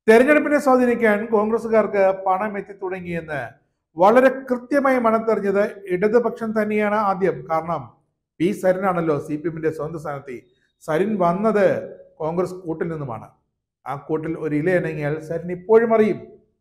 തെരഞ്ഞെടുപ്പിനെ സ്വാധീനിക്കാൻ കോൺഗ്രസുകാർക്ക് പണം എത്തി തുടങ്ങിയെന്ന് വളരെ കൃത്യമായി മനത്തെറിഞ്ഞത് ഇടതുപക്ഷം തന്നെയാണ് ആദ്യം കാരണം പി സരിനാണല്ലോ സി പി എമ്മിന്റെ സ്വന്തം സ്ഥാനത്തി സരിൻ വന്നത് കോൺഗ്രസ് കൂട്ടിൽ നിന്നുമാണ് ആ കൂട്ടിൽ ഒരു ഇല ഇണങ്ങിയാൽ സരിൻ ഇപ്പോഴും അറിയും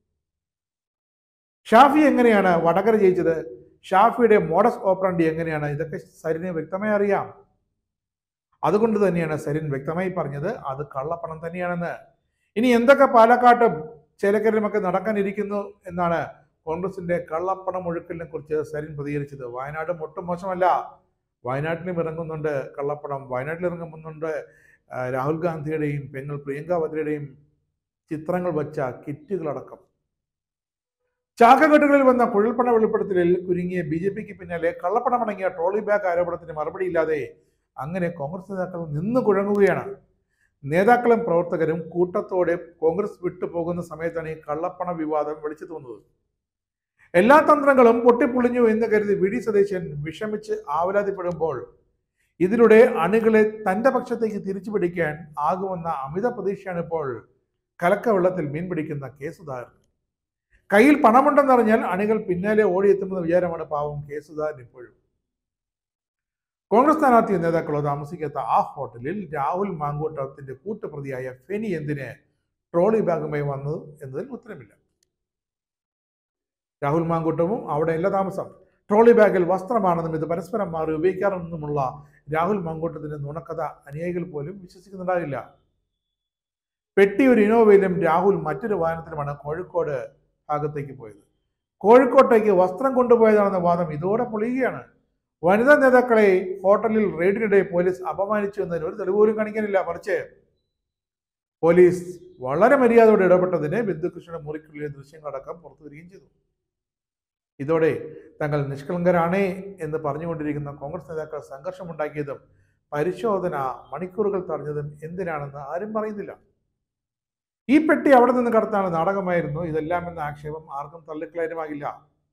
ഷാഫി എങ്ങനെയാണ് വടകര ജയിച്ചത് ഷാഫിയുടെ മോഡസ് ഓപ്പറണ്ടി എങ്ങനെയാണ് ഇതൊക്കെ സരിന് വ്യക്തമായി അറിയാം അതുകൊണ്ട് തന്നെയാണ് സരിൻ വ്യക്തമായി പറഞ്ഞത് അത് കള്ളപ്പണം തന്നെയാണെന്ന് ഇനി എന്തൊക്കെ പാലക്കാട്ടും ചേലക്കരയിലുമൊക്കെ നടക്കാനിരിക്കുന്നു എന്നാണ് കോൺഗ്രസിന്റെ കള്ളപ്പണം ഒഴുക്കലിനെ കുറിച്ച് സരിൻ പ്രതികരിച്ചത് വയനാടും ഒട്ടും മോശമല്ല വയനാട്ടിലും ഇറങ്ങുന്നുണ്ട് കള്ളപ്പണം വയനാട്ടിൽ ഇറങ്ങുന്നുണ്ട് ആ, രാഹുൽ ഗാന്ധിയുടെയും പെങ്ങൾ പ്രിയങ്ക വദ്രയുടെയും ചിത്രങ്ങൾ വച്ച കിറ്റുകളടക്കം ചാക്കക്കെട്ടുകളിൽ വന്ന കുഴൽപ്പണ വെളിപ്പെടുത്തലിൽ കുരുങ്ങിയ ബി ജെ പിക്ക് പിന്നാലെ കള്ളപ്പണമടങ്ങിയ ട്രോളി ബാഗ് ആരോപണത്തിന് മറുപടിയില്ലാതെ അങ്ങനെ കോൺഗ്രസ് നേതാക്കൾ നിന്ന് കുഴങ്ങുകയാണ് നേതാക്കളും പ്രവർത്തകരും കൂട്ടത്തോടെ കോൺഗ്രസ് വിട്ടു പോകുന്ന സമയത്താണ് ഈ കള്ളപ്പണ വിവാദം വെളിച്ചു തോന്നുന്നത് എല്ലാ തന്ത്രങ്ങളും പൊട്ടിപ്പൊളിഞ്ഞു എന്ന് കരുതി വി ഡി സതീശൻ വിഷമിച്ച് ആവലാതിപ്പെടുമ്പോൾ ഇതിലൂടെ അണികളെ തന്റെ പക്ഷത്തേക്ക് തിരിച്ചു പിടിക്കാൻ ആകുമെന്ന അമിത പ്രതീക്ഷയാണ് ഇപ്പോൾ കലക്ക വെള്ളത്തിൽ മീൻ പിടിക്കുന്ന കെ സുധാകരൻ കയ്യിൽ പണമുണ്ടെന്നറിഞ്ഞാൽ അണികൾ പിന്നാലെ ഓടിയെത്തുമെന്ന വിചാരമാണ് പാവം കെ സുധാകരൻ ഇപ്പോഴും കോൺഗ്രസ് സ്ഥാനാർത്ഥി നേതാക്കളോ താമസിക്കാത്ത ആ ഹോട്ടലിൽ രാഹുൽ മാങ്കൂട്ടത്തിന്റെ കൂട്ടുപ്രതിയായ ഫെനി എന്തിന് ട്രോളി ബാഗുമായി വന്നത് എന്നതിൽ ഉത്തരമില്ല രാഹുൽ മാങ്കൂട്ടവും അവിടെ അല്ല താമസം ട്രോളി ബാഗിൽ വസ്ത്രമാണെന്നും ഇത് പരസ്പരം മാറി ഉപയോഗിക്കാറെന്നുമുള്ള രാഹുൽ മാങ്കൂട്ടത്തിന്റെ നുണക്കഥ അനുയായികൾ പോലും വിശ്വസിക്കുന്നുണ്ടാകില്ല പെട്ടി ഒരു ഇനോവയിലും രാഹുൽ മറ്റൊരു വാഹനത്തിലുമാണ് കോഴിക്കോട് ഭാഗത്തേക്ക് പോയത് കോഴിക്കോട്ടേക്ക് വസ്ത്രം കൊണ്ടുപോയതാണെന്ന വാദം ഇതോടെ പൊളിയുകയാണ് വനിതാ നേതാക്കളെ ഹോട്ടലിൽ റെയ്ഡിനിടെ പോലീസ് അപമാനിച്ചു എന്നതിന് ഒരു തെളിവ് പോലും കാണിക്കാനില്ല മറിച്ച് പോലീസ് വളരെ മര്യാദയോടെ ഇടപെട്ടതിന് ബിന്ദുകൃഷ്ണയുടെ മുറിക്കുള്ളിലെ ദൃശ്യങ്ങളടക്കം പുറത്തു വരികയും ചെയ്തു ഇതോടെ തങ്ങൾ നിഷ്കളങ്കരാണേ എന്ന് പറഞ്ഞുകൊണ്ടിരിക്കുന്ന കോൺഗ്രസ് നേതാക്കൾ സംഘർഷമുണ്ടാക്കിയതും പരിശോധന മണിക്കൂറുകൾ തടഞ്ഞതും എന്തിനാണെന്ന് ആരും പറയുന്നില്ല ഈ പെട്ടി അവിടെ നിന്ന് കടത്താണ് നാടകമായിരുന്നു ഇതെല്ലാം എന്ന ആക്ഷേപം ആർക്കും തള്ളിക്കളയാനുമാകില്ല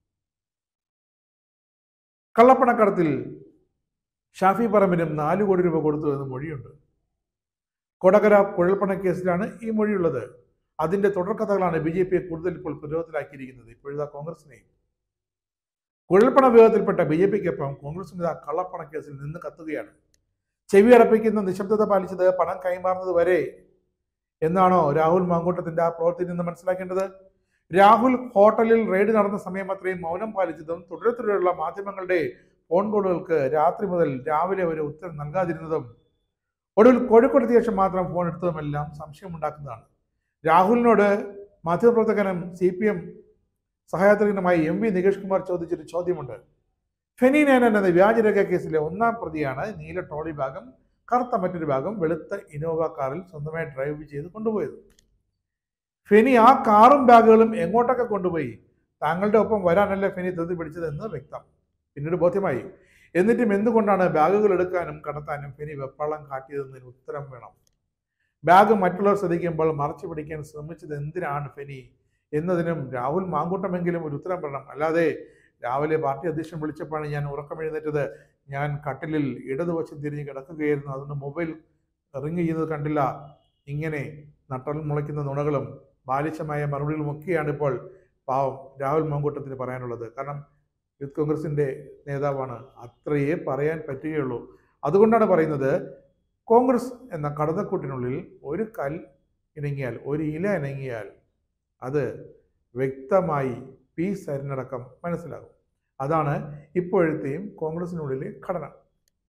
കള്ളപ്പണക്കടത്തിൽ ഷാഫി പറമ്പിനും നാല് കോടി രൂപ കൊടുത്തു എന്ന് മൊഴിയുണ്ട് കൊടകര കുഴൽപ്പണ കേസിലാണ് ഈ മൊഴിയുള്ളത് അതിന്റെ തുടർക്കഥകളാണ് ബി ജെ പിയെ കൂടുതൽ ഇപ്പോൾ പ്രതിരോധത്തിലാക്കിയിരിക്കുന്നത് ഇപ്പോഴത്തെ കോൺഗ്രസിനെയും കുഴൽപ്പണ വിഭാഗത്തിൽപ്പെട്ട ബി ജെ പിക്കൊപ്പം കോൺഗ്രസിന് ഇതാ കള്ളപ്പണ കേസിൽ നിന്ന് കത്തുകയാണ് ചെവി അടപ്പിക്കുന്ന നിശബ്ദത പാലിച്ചത് പണം കൈമാറുന്നത് വരെ എന്നാണോ രാഹുൽ മാങ്കൂട്ടത്തിന്റെ ആ പ്രവൃത്തിയിൽ നിന്ന് മനസ്സിലാക്കേണ്ടത് രാഹുൽ ഹോട്ടലിൽ റെയ്ഡ് നടന്ന സമയം അത്രയും മൗനം പാലിച്ചതും തുടരെ തുടരെയുള്ള മാധ്യമങ്ങളുടെ ഫോൺ കോളുകൾക്ക് രാത്രി മുതൽ രാവിലെ വരെ ഉത്തരം നൽകാതിരുന്നതും ഒടുവിൽ കോഴിക്കോട് ശേഷം മാത്രം ഫോൺ എടുത്തതുമെല്ലാം സംശയമുണ്ടാക്കുന്നതാണ് രാഹുലിനോട് മാധ്യമപ്രവർത്തകനും സി പി എം സഹയാത്രികനുമായി എം വി നികേഷ് കുമാർ ചോദിച്ചൊരു ചോദ്യമുണ്ട് ഫെനി നേനൻ എന്ന വ്യാജരേഖ കേസിലെ ഒന്നാം പ്രതിയാണ് നീല ട്രോളി ഭാഗം കറുത്ത മറ്റൊരു ഭാഗം വെളുത്ത ഇനോവ കാറിൽ സ്വന്തമായി ഡ്രൈവ് ചെയ്ത് കൊണ്ടുപോയത് ഫെനി ആ കാറും ബാഗുകളും എങ്ങോട്ടൊക്കെ കൊണ്ടുപോയി താങ്കളുടെ ഒപ്പം വരാനല്ല ഫെനി ധൃതി പിടിച്ചതെന്ന് വ്യക്തം പിന്നീട് ബോധ്യമായി എന്നിട്ടും എന്തുകൊണ്ടാണ് ബാഗുകൾ എടുക്കാനും കടത്താനും ഫെനി വെപ്രാളം കാട്ടിയതെന്നതിന് ഉത്തരം വേണം ബാഗ് മറ്റുള്ളവർ ശ്രദ്ധിക്കുമ്പോൾ മറച്ചു പിടിക്കാൻ ശ്രമിച്ചത് എന്തിനാണ് ഫെനി എന്നതിനും രാഹുൽ മാങ്കൂട്ടമെങ്കിലും ഒരു ഉത്തരം പറയണം അല്ലാതെ രാവിലെ പാർട്ടി അധ്യക്ഷൻ വിളിച്ചപ്പോഴാണ് ഞാൻ ഉറക്കം എഴുന്നേറ്റത് ഞാൻ കട്ടിലിൽ ഇടതുവശം തിരിഞ്ഞ് കിടക്കുകയായിരുന്നു അതുകൊണ്ട് മൊബൈൽ റിങ് ചെയ്യുന്നത് കണ്ടില്ല ഇങ്ങനെ നട്ടൽ മുളയ്ക്കുന്ന നുണകളും ബാലിശമായ മറുപടികളും ഒക്കെയാണ് ഇപ്പോൾ പാവം രാഹുൽ മാങ്കൂട്ടത്തിന് പറയാനുള്ളത് കാരണം യൂത്ത് കോൺഗ്രസിൻ്റെ നേതാവാണ് അത്രയേ പറയാൻ പറ്റുകയുള്ളൂ അതുകൊണ്ടാണ് പറയുന്നത് കോൺഗ്രസ് എന്ന കടന്നക്കൂട്ടിനുള്ളിൽ ഒരു കൽ ഇണങ്ങിയാൽ ഒരു ഇല ഇണങ്ങിയാൽ അത് വ്യക്തമായി പി സരിനടക്കം മനസ്സിലാകും അതാണ് ഇപ്പോഴത്തെയും കോൺഗ്രസിനുള്ളിലെ ഘടന